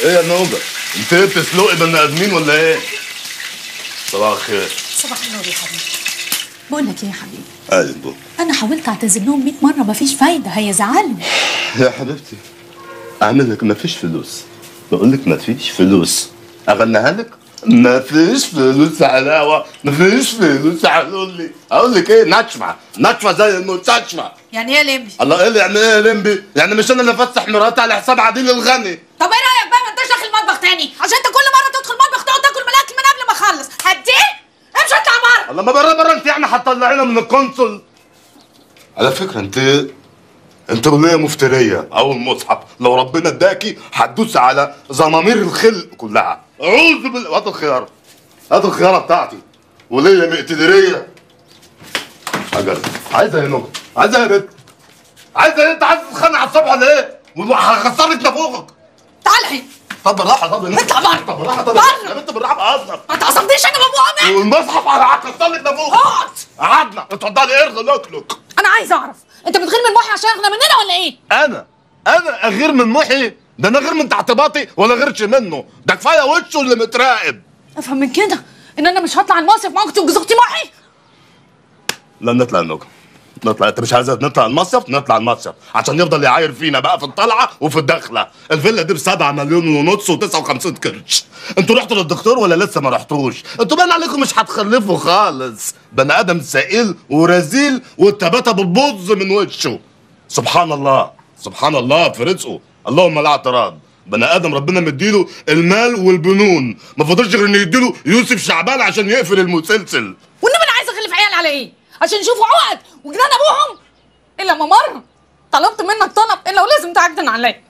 ايه يا نوبه انت ايه بتسلقي بني ادمين ولا ايه صباح الخير صباح النور يا حبيبي بقول لك ايه يا حبيبي اهلا بو انا حاولت اعتذر لهم 100 مره مفيش فايده هيزعلوا يا حبيبتي اعمل لك ما فيش فلوس بقول لك ما فيش فلوس اغنيها لك ما فيش فلوس علاوه ما فيش فلوس قالوا لي اقول لك ايه نشفه نشفه زي المستشفى يعني ايه لمبي الله ايه اللي يعني ايه لمبي يعني مش انا اللي افسح مراتي على حساب عديل الغني طب ايه رايك بقى ما انتش داخل المطبخ تاني عشان انت كل مره تدخل المطبخ تقعد تاكل من الاكل من قبل ما اخلص هديه امشي اطلع بره الله ما بره بره انت يعني هتطلعينا من القنصل على فكره انت انت وليه مفتريه او المصحف لو ربنا اداكي هتدوس على زمامير الخلق كلها اعوذ بالله هات الخياره هات الخياره بتاعتي وليه مقتدريه حجر عايزه ايه نوم عايزه ايه يا بنت عايزه ايه انت عايز تتخانق على الصبح ولا ايه؟ وهخسر لك نافوخك تعال هنا طب بالراحه طب اطلع بره. طب بالراحه طب بره. يا بنت بالراحه بهزر ما تعصبنيش انا بابو عمر والمصحف هكسر لك نافوخك اقعد قعدنا اتفضلي ارغي لوكلوك انا عايز اعرف انت بتغير من محي عشان اغنى مننا ولا ايه انا انا اغير من محي ده انا غير من تحت باطي ولا غيرش منه ده كفايه وشه اللي متراقب افهم من كده ان انا مش هطلع المصيف معاك تنجز اختي محي لا نطلع النوكم نطلع انت مش عايز نطلع المصيف نطلع المصيف عشان يفضل يعاير فينا بقى في الطلعه وفي الدخله الفيلا دي ب 7 مليون ونص و59 قرش انتوا رحتوا للدكتور ولا لسه ما رحتوش انتوا باين عليكم مش هتخلفوا خالص بني ادم سئيل ورزيل والتباتة بتبظ من وشه سبحان الله سبحان الله في رزقه اللهم لا اعتراض بني ادم ربنا مديله المال والبنون ما فضلش غير انه يديله يوسف شعبان عشان يقفل المسلسل والنبي انا عايزه اخلف عيال على ايه عشان يشوفوا عقد وجنان ابوهم الا ما مره طلبت منك طلب الا ولازم تعجن عليا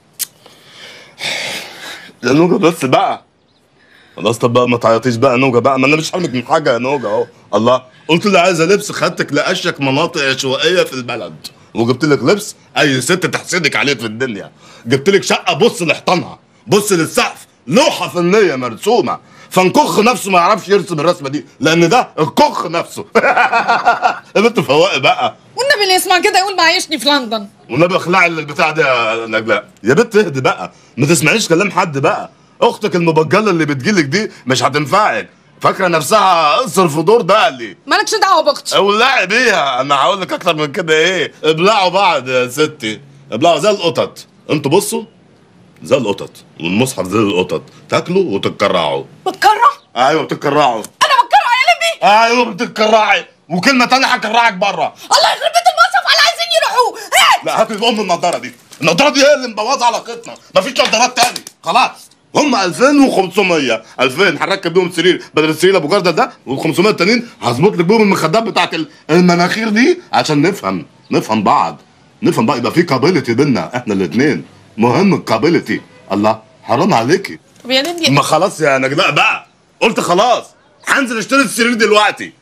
يا نوجا بس بقى خلاص طب بقى ما تعيطيش بقى يا نوجا بقى ما انا مش حرمك من حاجه يا نوجا اهو الله قلت لي عايزه لبس خدتك لاشيك مناطق عشوائيه في البلد وجبت لك لبس اي ست تحسدك عليه في الدنيا جبت لك شقه بص لحيطانها بص للسقف لوحه فنيه مرسومه فنكخ نفسه ما يعرفش يرسم الرسمه دي لان ده الكخ نفسه يا بنت فواقي بقى والنبي اللي يسمع كده يقول معيشني في لندن والنبي اخلعي البتاع ده يا نجلاء يا بنت اهدي بقى ما تسمعيش كلام حد بقى اختك المبجله اللي بتجيلك دي مش هتنفعك فاكره نفسها قصر في دور ده اللي مالكش دعوه باختي اولعي بيها انا هقول لك اكتر من كده ايه ابلعوا بعض يا ستي ابلعوا زي القطط انتوا بصوا زي القطط والمصحف زي القطط تاكلوا وتتكرعوا بتكره ايوه بتتكرعوا انا بتكره يا لمبي ايوه بتتكرعي وكلمه تانية هكرعك بره الله يخرب بيت المصرف على عايزين يروحوا هات لا هات لي ام النضاره دي النضاره دي هي اللي مبوظه علاقتنا مفيش نضارات تاني خلاص هم 2500 2000 هنركب بيهم سرير بدل السرير ابو جردل ده وال 500 التانيين هظبط لك بيهم المخدات بتاعت ال- المناخير دي عشان نفهم نفهم بعض نفهم بقى يبقى في كابيلتي بينا احنا الاثنين مهم الكابيلتي الله حرام عليكي طب يا لمبي ما خلاص يا نجلاء بقى قلت خلاص هنزل اشتري السرير دلوقتي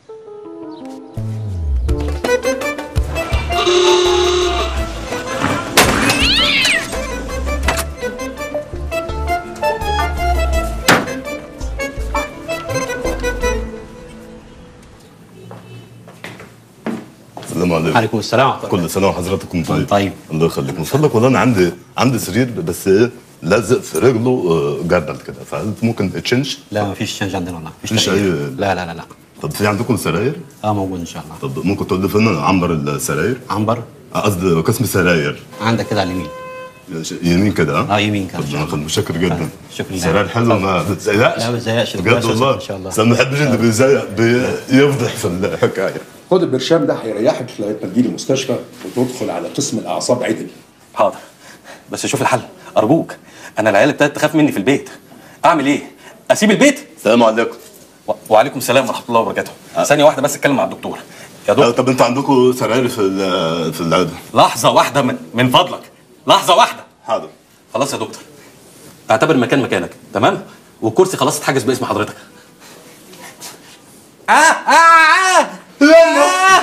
السلام عليكم عليكم السلام ورحمة الله. كل سنه وحضراتكم طيب طيب. الله يخليك من فضلك والله انا عندي عندي سرير بس ايه لازق في رجله آه، جردل كده فهل ممكن تشنج لا ما فيش تشنج عندنا والله مفيش مفيش تغيير. أي- لا لا لا لا طب في عندكم سراير اه موجود ان شاء الله طب ممكن تقول لي فين عنبر السراير عنبر آه، قصدي قسم سراير عندك كده على اليمين يمين كده ها؟ اه يمين كده طب انا كنت متشكر جدا شكرا لله. سراير حلوه ما بتزيقش لا، ما بتزيقش. بجد بس- والله إن شاء الله. بس أنا ما بحبش اللي بيزيق بيفضح في الحكايه خد البرشام ده هيريحك لغايه ما تجيلي المستشفى وتدخل على قسم الاعصاب عدل حاضر بس شوف الحل ارجوك انا العيال ابتدت تخاف مني في البيت اعمل ايه اسيب البيت السلام عليكم و... وعليكم السلام ورحمه الله وبركاته ثانيه واحده بس اتكلم مع الدكتور يا آه، دكتور طب انتوا عندكم سراير في ال- في العياده لحظه واحده من, من فضلك لحظه واحده حاضر خلاص يا دكتور اعتبر المكان مكانك تمام والكرسي خلاص اتحجز باسم حضرتك آه آه آه آه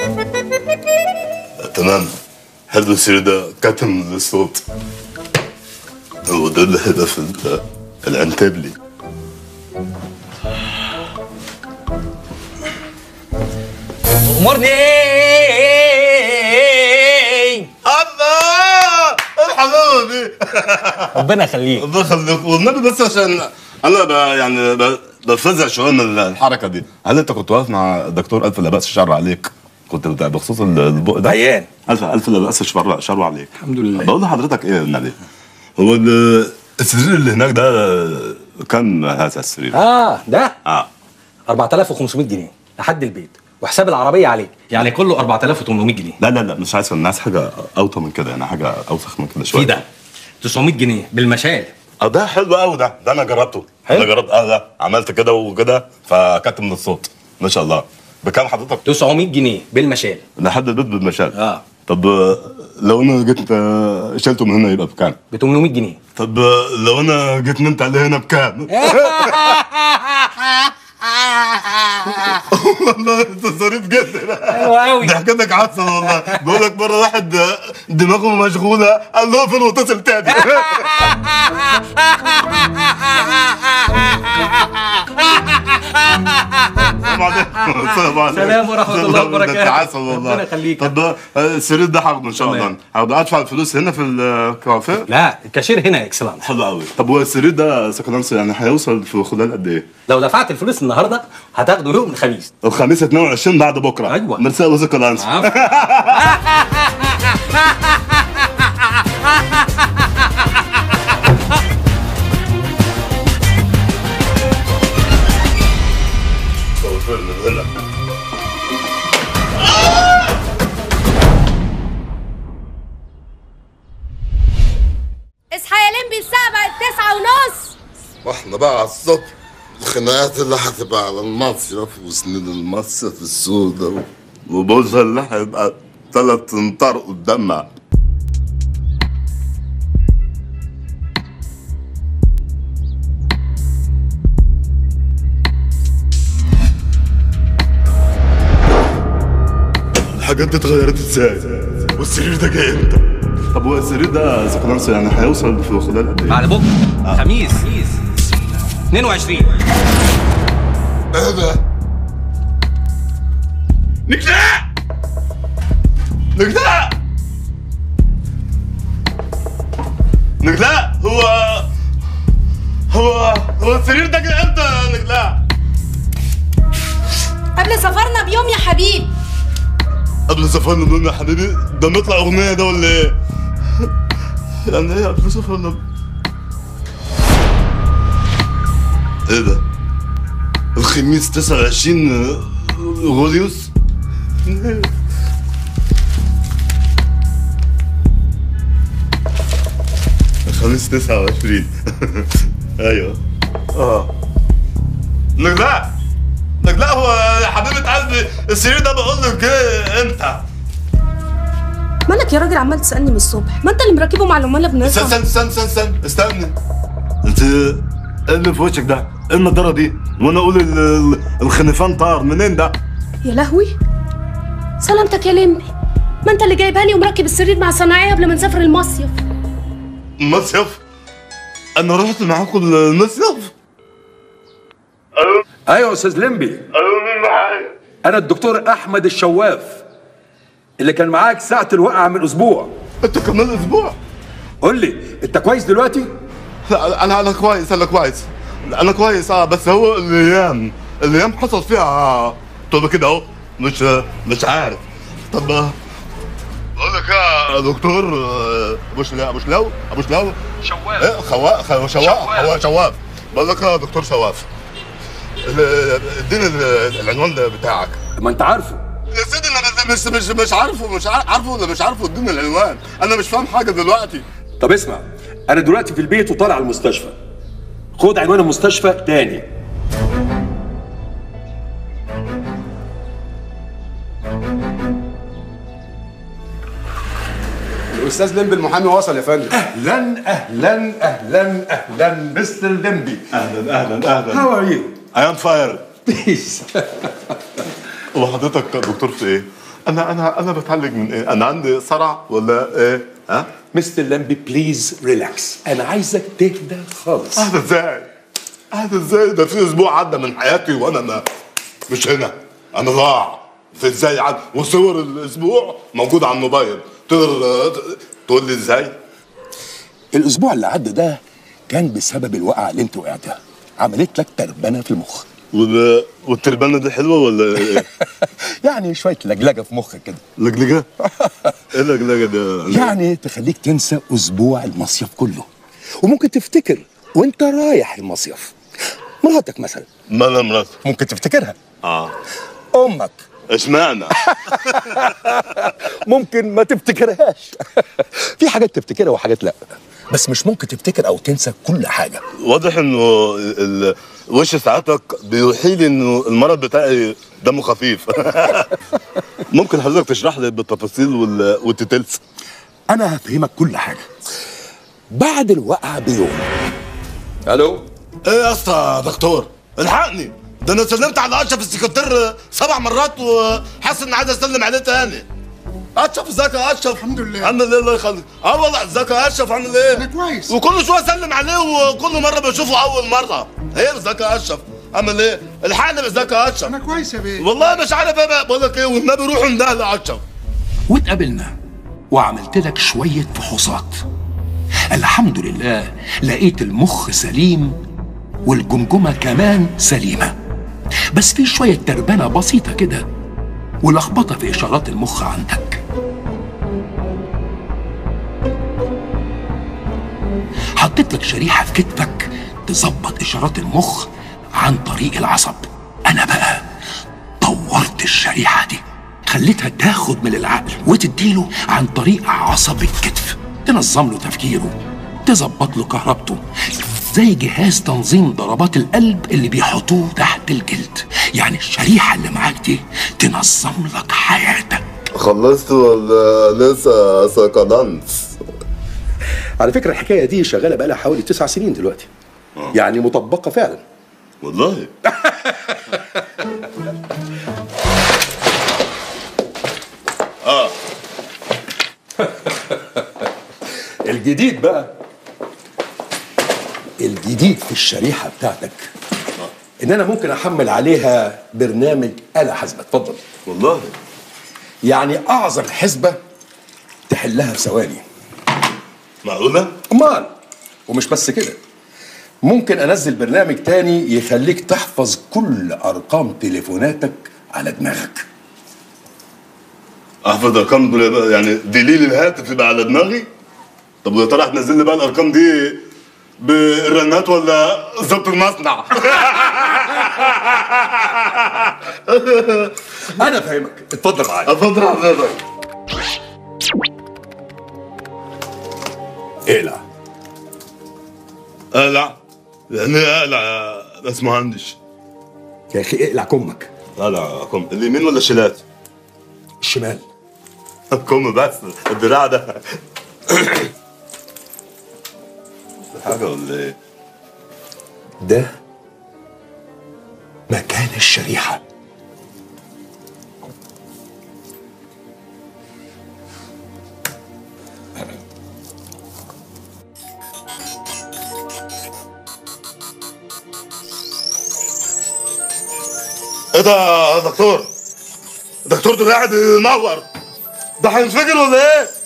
تمام حلو السرير ده كتم الصوت هو ده الهدف ال- العنتبلي امرني الله الحلاوه دي ربنا يخليك الله يخليك والنبي بس عشان انا ب يعني ب- بفزع شويه من الحركه دي هل انت كنت واقف مع الدكتور الف لا باس الشر عليك كنت بتاع- بخصوص ال- البق ده عيان. الف الف لا باس الشر شر عليك الحمد لله. بقول لحضرتك ايه النبي هو ال- السرير اللي هناك ده كم هذا السرير؟ اه ده اه 4500 جنيه لحد البيت وحساب العربيه عليك يعني كله 4800 جنيه لا لا لا مش عايز الناس حاجه اوطى من كده يعني حاجه اوسخ من كده شويه في ده 900 جنيه بالمشال اه ده حلو قوي ده ده انا جربته حلو. انا جربت اه ده عملت كده وكده فكتم من الصوت ما شاء الله بكام حضرتك 900 جنيه بالمشال لحد البيت بالمشال اه. طب آه، لو انا جيت آه، شلته من هنا يبقى بكام ب 800 جنيه طب آه، لو انا جيت نمت عليه هنا بكام والله انت ظريف جدا حلو قوي ده حكيتك عسل والله بقول لك مره واحد آه، دماغه مشغوله قال له اقفل واتصل تاني السلام عليكم السلام عليكم سلام ورحمة الله ده وبركاته. انت عسل والله ربنا يخليك. طب آه، السرير ده هاخده ان شاء الله تمام. هاخده ادفع الفلوس هنا في الكافيه لا الكاشير هنا اكسلانس حلو قوي طب هو السرير ده سكنانس يعني هيوصل في خلال قد ايه؟ لو دفعت الفلوس النهارده هتاخده يوم الخميس الخميس 22 بعد بكره أيوة. ميرسي ابو سكنانس اصحى يا لمبي الساعة بقت تسعة ونص واحنا بقى على الصبح الخناقات اللي هتبقى على المصيف وسنين المصيف السوداء وبوزها اللي هيبقى ثلاث امتار قدامها الحاجات دي اتغيرت ازاي؟ والسرير ده جاي امتى؟ طب هو السرير ده سكنانس يعني هيوصل في خلال قد ايه؟ بعد بكره خميس 22 ايه ده؟ نجلاء نجلاء نجلاء هو هو هو السرير ده جه امتى يا نجلاء؟ قبل سفرنا بيوم يا حبيب قبل سفرنا بيوم يا حبيبي ده نطلع اغنيه ده ولا ايه؟ يعني ايه قبل سفرنا ب- ايه ده؟ الخميس 29 غوليوس الخميس 29 ايوه اه نجلاء نجلاء هو يا حبيبة قلبي السرير ده بقول لك ايه امتى؟ مالك يا راجل عمال تسألني من الصبح ما انت اللي مركبه مع العمال استنى بنرفع استنى استنى استنى استنى استنى انت ايه اللي في وشك ده؟ ايه النضاره دي؟ وانا اقول ال- ال- الخنفان طار منين ده؟ يا لهوي سلامتك يا لمبي ما انت اللي جايبها لي ومركب السرير مع صناعية قبل ما نسافر المصيف المصيف؟ انا رحت معاكم المصيف؟ ايوه يا استاذ لمبي قالوا مين معايا؟ انا الدكتور احمد الشواف اللي كان معاك ساعه الوقعه من اسبوع انتوا كمان اسبوع؟ قول لي انت كويس دلوقتي لا انا انا كويس انا كويس انا كويس اه بس هو الايام الايام حصل فيها طب كده اهو مش مش عارف طب بقول لك يا دكتور آه، ابو شلاو ابو شلاو ابو شلاو شواف ايه خوا خوا شواف هو شواف بقول لك يا دكتور شواف ال- اديني ال- العنوان ده بتاعك ما انت عارفه يا سيدي انا مش مش مش عارفه مش عار- عارفه ولا مش عارفه اديني العنوان انا مش فاهم حاجه دلوقتي طب اسمع انا دلوقتي في البيت وطالع على المستشفى خد عنوان المستشفى تاني الاستاذ لمبي المحامي وصل يا فندم اهلا اهلا اهلا اهلا مستر لمبي اهلا اهلا اهلا هاو ار يو I am fire هو حضرتك دكتور في ايه؟ انا انا انا بتعالج من ايه انا عندي صرع ولا ايه ها مستر لمبي بليز ريلاكس انا عايزك تهدى خالص هذا ازاي هذا ازاي ده في اسبوع عدى من حياتي وانا ما مش هنا انا ضاع في ازاي عد وصور الاسبوع موجوده على الموبايل تقدر تقول لي ازاي الاسبوع اللي عدى ده كان بسبب الوقعه اللي انت وقعتها عملت لك تربنه في المخ وال... والتربانه دي حلوه ولا ايه يعني شويه لجلجه في مخك كده لجلجه ايه لجلجه ده يعني تخليك تنسى اسبوع المصيف كله وممكن تفتكر وانت رايح المصيف مراتك مثلا ما انا مرات ممكن تفتكرها اه امك اشمعنى ممكن ما تفتكرهاش في حاجات تفتكرها وحاجات لا بس مش ممكن تفتكر او تنسى كل حاجه واضح انه ال... وش ساعتك بيوحي لي انه المرض بتاعي دمه خفيف ممكن حضرتك تشرح لي بالتفاصيل وال... والتتلس انا هفهمك كل حاجه بعد الوقعه بيوم الو ايه يا اسطى يا دكتور الحقني ده انا سلمت على اشرف السكرتير سبع مرات وحاسس اني عايز اسلم عليه تاني اشرف ازيك يا اشرف الحمد لله عامل ايه الله يخليك اه والله ازيك يا اشرف عامل ايه انا كويس وكل شويه اسلم عليه وكل مره بشوفه اول مره ايه ازيك يا اشرف عامل ايه الحقني ازيك يا اشرف انا كويس يا بيه والله مش عارف ايه بقى بقول لك ايه والنبي روحوا اندهل يا اشرف واتقابلنا وعملت لك شوية فحوصات الحمد لله لقيت المخ سليم والجمجمة كمان سليمة بس في شوية تربنة بسيطة كده ولخبطة في إشارات المخ عندك حطيت لك شريحة في كتفك تظبط إشارات المخ عن طريق العصب أنا بقى طورت الشريحة دي خليتها تاخد من العقل وتديله عن طريق عصب الكتف تنظم له تفكيره تظبط له كهربته زي جهاز تنظيم ضربات القلب اللي بيحطوه تحت الجلد يعني الشريحة اللي معاك دي تنظم لك حياتك خلصت ولا لسه سكنانس على فكره الحكايه دي شغاله بقى لها حوالي تسع سنين دلوقتي يعني مطبقه فعلا والله اه الجديد بقى الجديد في الشريحه بتاعتك ان انا ممكن احمل عليها برنامج آلة حاسبة اتفضل والله يعني اعظم حسبة تحلها في ثواني معقوله امال ومش بس كده ممكن انزل برنامج تاني يخليك تحفظ كل ارقام تليفوناتك على دماغك احفظ ارقام دول- يعني دليل الهاتف يبقى على دماغي طب ويا ترى هتنزل لي بقى الارقام دي بالرنات ولا ظبط المصنع انا فاهمك اتفضل معايا اتفضل حضرتك اقلع اقلع يعني ايه اقلع يا بس مهندس يا اخي اقلع كمك اقلع كم اليمين ولا الشمال؟ الشمال كم بس الدراع ده حاجه ولا ايه؟ ده مكان الشريحة ايه ده يا دكتور؟ الدكتور ده قاعد ينور ده هينفجر ولا ايه؟